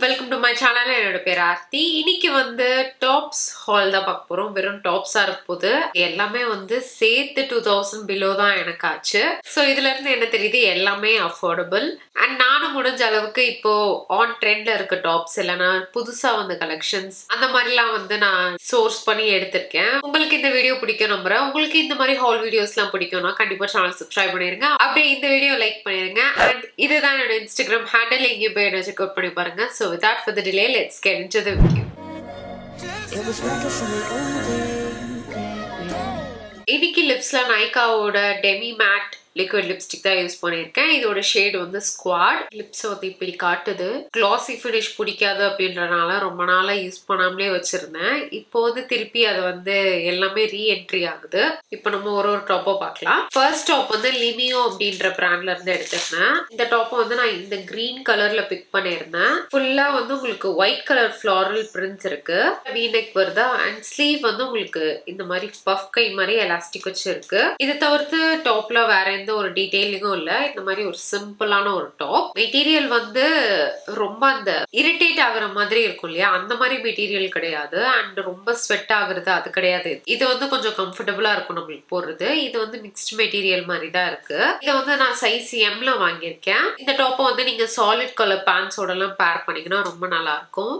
Welcome to my channel என்னோட பேர் ஆர்த்தி இன்னைக்கு வந்து டாப்ஸ் ஹால் தான் பார்க்க போறோம் வெறும் டாப்ஸா இருக்க போது எல்லாமே வந்து சேர்த்து டூ தௌசண்ட் பிலோ தான் எனக்கு ஆச்சு ஸோ இதுல இருந்து என்ன தெரியுது எல்லாமே அஃபோர்டபுள் அண்ட் நானும் முடிஞ்ச அளவுக்கு இப்போ ஆன் ட்ரெண்ட்ல இருக்க டாப்ஸ் இல்லைன்னா புதுசா வந்த கலெக்ஷன்ஸ் அந்த மாதிரிலாம் வந்து நான் சோர்ஸ் பண்ணி எடுத்திருக்கேன் உங்களுக்கு இந்த வீடியோ பிடிக்கும் நம்புறேன் உங்களுக்கு இந்த மாதிரி ஹால் வீடியோஸ்லாம் பிடிக்கும்னா கண்டிப்பா சேனல் சப்ஸ்கிரைப் பண்ணிருங்க அப்படியே இந்த வீடியோ லைக் பண்ணிருங்க அண்ட் இதுதான் என்னோட இன்ஸ்டாகிராம் ஹேண்டில் எங்கேயும் போய் என்ன செக் அவுட் பண்ணி பாருங்க so without for the delay let's get into the video It was like a sunny old day. இன்னைக்கு லிப்ஸ்ல நைக்காவோட டெமி மேட் லிக்விட் லிப்ஸ்டிக் தான் யூஸ் பண்ணியிருக்கேன் இதோட ஷேட் வந்து ஸ்குவாட் லிப்ஸ் வந்து இப்படி காட்டுது கிளாசி ஃபினிஷ் பிடிக்காது அப்படின்றனால ரொம்ப நாளா யூஸ் பண்ணாமலே வச்சிருந்தேன் இப்போ வந்து திருப்பி அது வந்து எல்லாமே ரீஎன்ட்ரி ஆகுது இப்போ நம்ம ஒரு ஒரு டாப்பை பார்க்கலாம் ஃபர்ஸ்ட் டாப் வந்து லிமியோ அப்படின்ற பிராண்ட்ல இருந்து எடுத்திருந்தேன் இந்த டாப்பை வந்து நான் இந்த கிரீன் கலர்ல பிக் பண்ணியிருந்தேன் ஃபுல்லா வந்து உங்களுக்கு ஒயிட் கலர் ஃபிளாரல் பிரிண்ட்ஸ் இருக்கு வீநெக் வருதா அண்ட் ஸ்லீவ் வந்து உங்களுக்கு இந்த மாதிரி பஃப் கை மாதிரி எலாஸ்டிக் வச்சு இருக்கு இதை தவிர்த்து டாப்ல வேற எந்த ஒரு டீடைலிங்கும் இல்ல இந்த மாதிரி ஒரு சிம்பிளான ஒரு டாப் மெட்டீரியல் வந்து ரொம்ப அந்த இரிட்டேட் ஆகுற மாதிரி இருக்கும் இல்லையா அந்த மாதிரி மெட்டீரியல் கிடையாது அண்ட் ரொம்ப ஸ்வெட் ஆகுறது அது கிடையாது இது வந்து கொஞ்சம் கம்ஃபர்டபுளா இருக்கும் நம்மளுக்கு போடுறது இது வந்து மிக்ஸ்ட் மெட்டீரியல் மாதிரி தான் இருக்கு இதை வந்து நான் சைஸ் எம்ல வாங்கியிருக்கேன் இந்த டாப்பை வந்து நீங்க சாலிட் கலர் பேண்ட்ஸோட எல்லாம் பேர் பண்ணீங்கன்னா ரொம்ப நல்லா இருக்கும்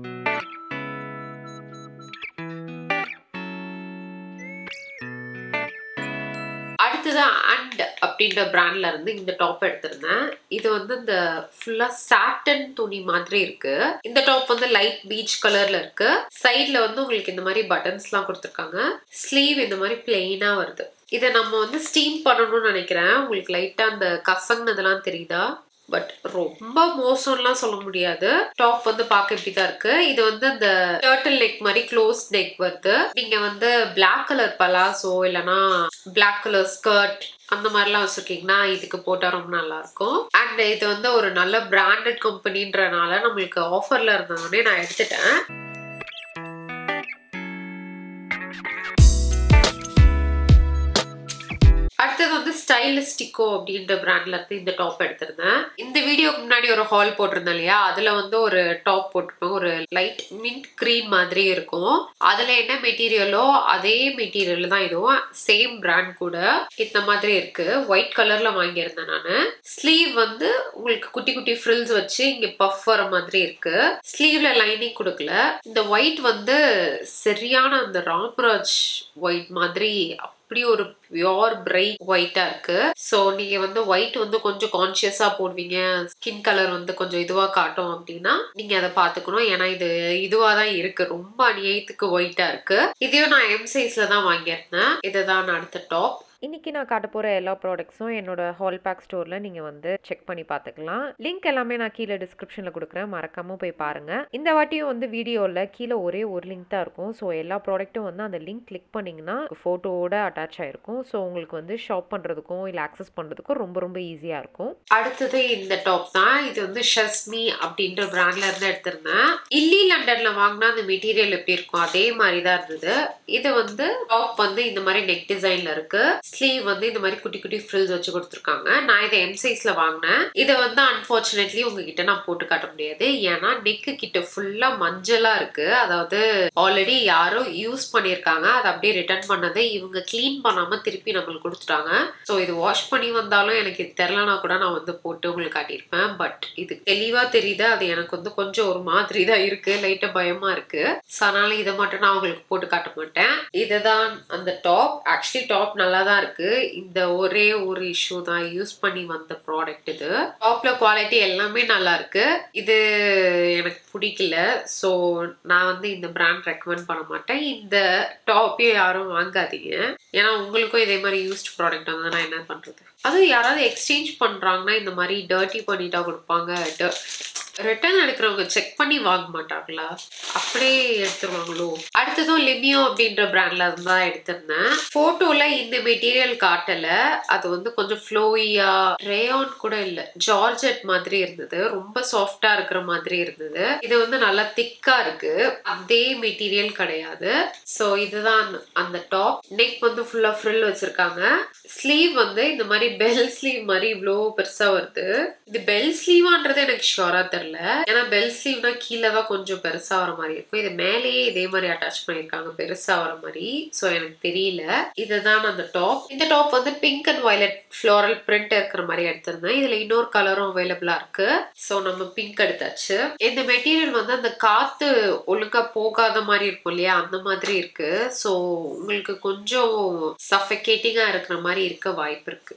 அடுத்தது அண்ட் அப்படின்ற பிராண்ட்ல இருந்து இந்த டாப் எடுத்திருந்தேன் இது வந்து இந்த ஃபுல்லா சாட்டன் துணி மாதிரி இருக்கு இந்த டாப் வந்து லைட் பீச் கலர்ல இருக்கு சைட்ல வந்து உங்களுக்கு இந்த மாதிரி பட்டன்ஸ் எல்லாம் கொடுத்துருக்காங்க ஸ்லீவ் இந்த மாதிரி பிளெயினா வருது இதை நம்ம வந்து ஸ்டீம் பண்ணணும்னு நினைக்கிறேன் உங்களுக்கு லைட்டா அந்த கசங்கினதெல்லாம் தெரியுதா பட் ரொம்ப மோசம்லாம் சொல்ல முடியாது டாப் வந்து பார்க்க இப்படி தான் இருக்கு இது வந்து இந்த டர்ட்டில் நெக் மாதிரி க்ளோஸ் நெக் வருது நீங்க வந்து பிளாக் கலர் பலாசோ இல்லைன்னா பிளாக் கலர் ஸ்கர்ட் அந்த மாதிரிலாம் வச்சிருக்கீங்கன்னா இதுக்கு போட்டால் ரொம்ப நல்லா இருக்கும் அண்ட் இது வந்து ஒரு நல்ல பிராண்டட் கம்பெனின்றனால நம்மளுக்கு ஆஃபர்ல இருந்தோடனே நான் எடுத்துட்டேன் அடுத்தது வந்து ஸ்டைலிஸ்டிக்கோ அப்படின்ற பிராண்ட்ல இருந்து இந்த டாப் எடுத்திருந்தேன் இந்த வீடியோக்கு முன்னாடி ஒரு ஹால் போட்டிருந்தேன் இல்லையா அதுல வந்து ஒரு டாப் போட்டிருப்பேன் ஒரு லைட் மின்ட் கிரீன் மாதிரி இருக்கும் அதுல என்ன மெட்டீரியலோ அதே மெட்டீரியல் தான் இதுவும் சேம் பிராண்ட் கூட இந்த மாதிரி இருக்கு ஒயிட் கலர்ல வாங்கியிருந்தேன் நான் ஸ்லீவ் வந்து உங்களுக்கு குட்டி குட்டி ஃப்ரில்ஸ் வச்சு இங்க பஃப் வர மாதிரி இருக்கு ஸ்லீவ்ல லைனிங் கொடுக்கல இந்த ஒயிட் வந்து சரியான அந்த ராம்ராஜ் ஒயிட் மாதிரி அப்படி ஒரு பியோர் பிரைட் ஒயிட்டா இருக்கு ஸோ நீங்க வந்து ஒயிட் வந்து கொஞ்சம் கான்சியஸா போடுவீங்க ஸ்கின் கலர் வந்து கொஞ்சம் இதுவா காட்டும் அப்படின்னா நீங்க அதை பாத்துக்கணும் ஏன்னா இது இதுவா தான் இருக்கு ரொம்ப அநியாயத்துக்கு ஒயிட்டா இருக்கு இதையும் நான் எம் சைஸ்ல தான் வாங்கியிருந்தேன் இதுதான் அடுத்த டாப் இன்றைக்கி நான் காட்ட போகிற எல்லா ப்ராடக்ட்ஸும் என்னோட ஹால் பேக் ஸ்டோரில் நீங்கள் வந்து செக் பண்ணி பார்த்துக்கலாம் லிங்க் எல்லாமே நான் கீழே டிஸ்கிரிப்ஷனில் கொடுக்குறேன் மறக்காமல் போய் பாருங்கள் இந்த வாட்டியும் வந்து வீடியோவில் கீழே ஒரே ஒரு லிங்க் தான் இருக்கும் ஸோ எல்லா ப்ராடக்ட்டும் வந்து அந்த லிங்க் கிளிக் பண்ணிங்கன்னா ஃபோட்டோவோட அட்டாச் ஆகிருக்கும் ஸோ உங்களுக்கு வந்து ஷாப் பண்ணுறதுக்கும் இல்லை ஆக்சஸ் பண்ணுறதுக்கும் ரொம்ப ரொம்ப ஈஸியாக இருக்கும் அடுத்தது இந்த டாப் தான் இது வந்து ஷஸ்மி அப்படின்ற பிராண்ட்ல இருந்து எடுத்திருந்தேன் இல்லி லண்டன்ல வாங்கினா அந்த மெட்டீரியல் எப்படி இருக்கும் அதே மாதிரி தான் இருந்தது இது வந்து டாப் வந்து இந்த மாதிரி நெக் டிசைன்ல இருக்கு ஸ்லீவ் வந்து இந்த மாதிரி குட்டி குட்டி ஃப்ரில்ஸ் வச்சு கொடுத்துருக்காங்க நான் இதை எம் சைஸ்ல வாங்கினேன் இதை வந்து அன்பார்ச்சுனேட்லி உங்ககிட்ட நான் போட்டு காட்ட முடியாது ஏன்னா நெக்கு கிட்ட ஃபுல்லா மஞ்சளா இருக்கு அதாவது ஆல்ரெடி யாரோ யூஸ் பண்ணியிருக்காங்க அதை அப்படியே ரிட்டர்ன் பண்ணதை இவங்க க்ளீன் பண்ணாம திருப்பி நம்மளுக்கு கொடுத்துட்டாங்க ஸோ இது வாஷ் பண்ணி வந்தாலும் எனக்கு இது தெரிலனா கூட நான் வந்து போட்டு உங்களுக்கு காட்டியிருப்பேன் பட் இது தெளிவா தெரியுது அது எனக்கு வந்து கொஞ்சம் ஒரு மாதிரி தான் இருக்கு லைட்டா பயமா இருக்கு ஸோ அதனால இதை மட்டும் நான் உங்களுக்கு போட்டு காட்ட மாட்டேன் இதுதான் அந்த டாப் ஆக்சுவலி டாப் நல்லா தான் இருக்கு இந்த ஒரே ஒரு இஷ்யூ தான் யூஸ் பண்ணி வந்த ப்ராடக்ட் இது டாப்ல குவாலிட்டி எல்லாமே நல்லா இருக்கு இது எனக்கு பிடிக்கல ஸோ நான் வந்து இந்த பிராண்ட் ரெக்கமெண்ட் பண்ண மாட்டேன் இந்த டாப்பையும் யாரும் வாங்காதீங்க ஏன்னா உங்களுக்கும் இதே மாதிரி யூஸ்ட் ப்ராடக்ட் வந்து நான் என்ன பண்றது அது யாராவது எக்ஸ்சேஞ்ச் பண்றாங்கன்னா இந்த மாதிரி டர்ட்டி பண்ணிட்டா கொடுப்பாங்க ரிட்டர்ன் எடுக்கிறவங்க செக் பண்ணி வாங்க மாட்டாங்களா அப்படியே எடுத்துருவாங்களோ அடுத்ததும் லிமியோ அப்படின்ற பிராண்ட்ல இருந்து தான் எடுத்திருந்தேன் போட்டோல இந்த மெட்டீரியல் காட்டல அது வந்து கொஞ்சம் ஃப்ளோயியா ரேயான் கூட இல்ல ஜார்ஜெட் மாதிரி இருந்தது ரொம்ப சாஃப்டா இருக்கிற மாதிரி இருந்தது இது வந்து நல்லா திக்கா இருக்கு அதே மெட்டீரியல் கிடையாது ஸோ இதுதான் அந்த டாப் நெக் வந்து ஃபுல்லா ஃப்ரில் வச்சிருக்காங்க ஸ்லீவ் வந்து இந்த மாதிரி பெல் ஸ்லீவ் மாதிரி இவ்வளோ பெருசா வருது இது பெல் ஸ்லீவான்றது எனக்கு ஷுவரா தெரியல தெரியல ஏன்னா பெல் ஸ்லீவ்னா கீழே தான் கொஞ்சம் பெருசா வர மாதிரி இருக்கும் இது மேலேயே இதே மாதிரி அட்டாச் பண்ணியிருக்காங்க பெருசா வர மாதிரி ஸோ எனக்கு தெரியல இதுதான் அந்த டாப் இந்த டாப் வந்து pink and violet floral print இருக்கிற மாதிரி எடுத்திருந்தேன் இதுல இன்னொரு கலரும் அவைலபிளா இருக்கு ஸோ நம்ம பிங்க் எடுத்தாச்சு இந்த மெட்டீரியல் வந்து அந்த காத்து ஒழுங்கா போகாத மாதிரி இருக்கும் இல்லையா அந்த மாதிரி இருக்கு ஸோ உங்களுக்கு கொஞ்சம் சஃபகேட்டிங்கா இருக்கிற மாதிரி இருக்க வாய்ப்பு இருக்கு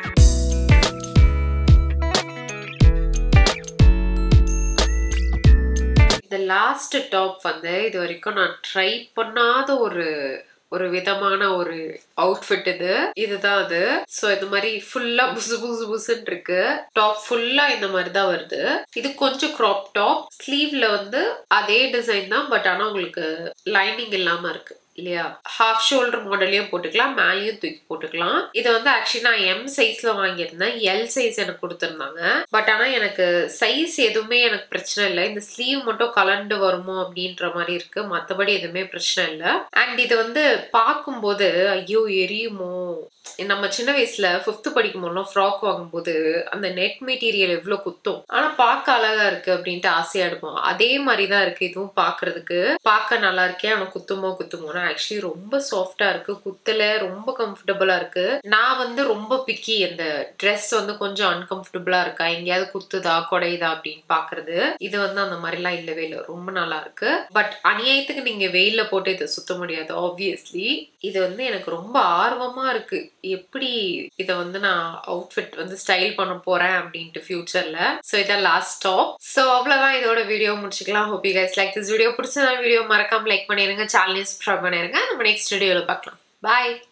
இந்த லாஸ்ட் டாப் வந்து இது வரைக்கும் நான் ட்ரை பண்ணாத ஒரு ஒரு விதமான ஒரு அவுட்ஃபிட் இது இதுதான் அது ஸோ இந்த மாதிரி ஃபுல்லா புசு புசு புசுன்னு இருக்கு டாப் ஃபுல்லா இந்த மாதிரி தான் வருது இது கொஞ்சம் க்ராப் டாப் ஸ்லீவ்ல வந்து அதே டிசைன் தான் பட் ஆனா உங்களுக்கு லைனிங் இல்லாம இருக்கு இல்லையா ஹாஃப் ஷோல்டர் மாடலையும் போட்டுக்கலாம் மேலேயும் தூக்கி போட்டுக்கலாம் இது வந்து ஆக்சுவலி நான் எம் சைஸ்ல வாங்கியிருந்தேன் எல் சைஸ் எனக்கு கொடுத்துருந்தாங்க பட் ஆனால் எனக்கு சைஸ் எதுவுமே எனக்கு பிரச்சனை இல்லை இந்த ஸ்லீவ் மட்டும் கலண்டு வருமோ அப்படின்ற மாதிரி இருக்கு மற்றபடி எதுவுமே பிரச்சனை இல்லை அண்ட் இது வந்து பார்க்கும்போது ஐயோ எரியுமோ நம்ம சின்ன வயசுல ஃபிஃப்த் படிக்கும் போதெல்லாம் ஃப்ராக் வாங்கும்போது அந்த நெட் மெட்டீரியல் எவ்வளோ குத்தும் ஆனா பார்க்க அழகா இருக்கு அப்படின்ட்டு ஆசையா எடுப்போம் அதே மாதிரி தான் இருக்கு இதுவும் பார்க்கிறதுக்கு பார்க்க நல்லா இருக்கே ஆனால் குத்துமோ குத்துமோனா ஆக்சுவலி ரொம்ப சாஃப்டா இருக்கு குத்துல ரொம்ப கம்ஃபர்டபுளா இருக்கு நான் வந்து ரொம்ப பிக்கி அந்த ட்ரெஸ் வந்து கொஞ்சம் அன்கம்ஃபர்டபுளா இருக்கா எங்கேயாவது குத்துதா குடையுதா அப்படின்னு பாக்குறது இது வந்து அந்த மாதிரிலாம் இல்லவே இல்லை ரொம்ப நல்லா இருக்கு பட் அநியாயத்துக்கு நீங்க வெயில்ல போட்டு இதை சுத்த முடியாது ஆப்வியஸ்லி இது வந்து எனக்கு ரொம்ப ஆர்வமா இருக்கு எப்படி இதை வந்து நான் அவுட்ஃபிட் வந்து ஸ்டைல் பண்ண போறேன் அப்படின்ட்டு ஃபியூச்சர்ல ஸோ இதான் லாஸ்ட் ஸ்டாப் ஸோ அவ்வளோதான் இதோட வீடியோ முடிச்சுக்கலாம் hope you guys like this video பிடிச்சதா வீடியோ மறக்காம லைக் பண்ணிருங்க சேனலையும் சப்ஸ்கிரைப் பண்ணிருங்க நம்ம நெக்ஸ்ட் வீடியோவில் பார்க்கலாம் பாய்